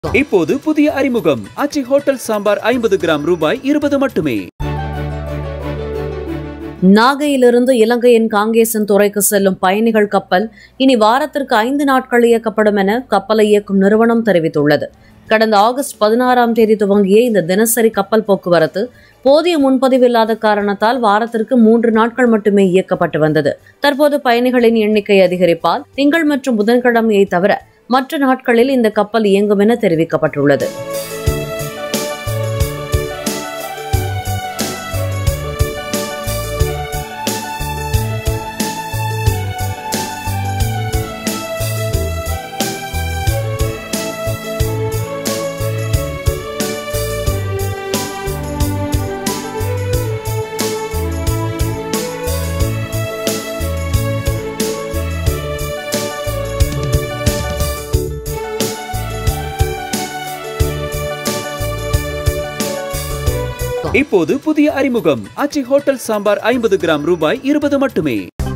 இப்போது புதிய அறிமுகம் அச்சி ஹோட்டல் சாம்பார் ஐம்பது கிராம் ரூபாய் இருபது மட்டுமே நாகையிலிருந்து இலங்கையின் காங்கேசன் துறைக்கு செல்லும் பயணிகள் கப்பல் இனி வாரத்திற்கு ஐந்து நாட்கள் இயக்கப்படும் என கப்பலை இயக்கும் நிறுவனம் தெரிவித்துள்ளது கடந்த ஆகஸ்ட் பதினாறாம் தேதி துவங்கிய இந்த தினசரி கப்பல் போக்குவரத்து போதிய முன்பதிவு இல்லாத காரணத்தால் வாரத்திற்கு மூன்று நாட்கள் மட்டுமே இயக்கப்பட்டு வந்தது தற்போது பயணிகளின் எண்ணிக்கை அதிகரிப்பால் திங்கள் மற்றும் புதன்கிழமையை தவிர மற்ற நாட்களில் இந்த கப்பல் இயங்கும் என தெரிவிக்கப்பட்டுள்ளது இப்போது புதிய அறிமுகம் அச்சி ஹோட்டல் சாம்பார் ஐம்பது கிராம் ரூபாய் இருபது மட்டுமே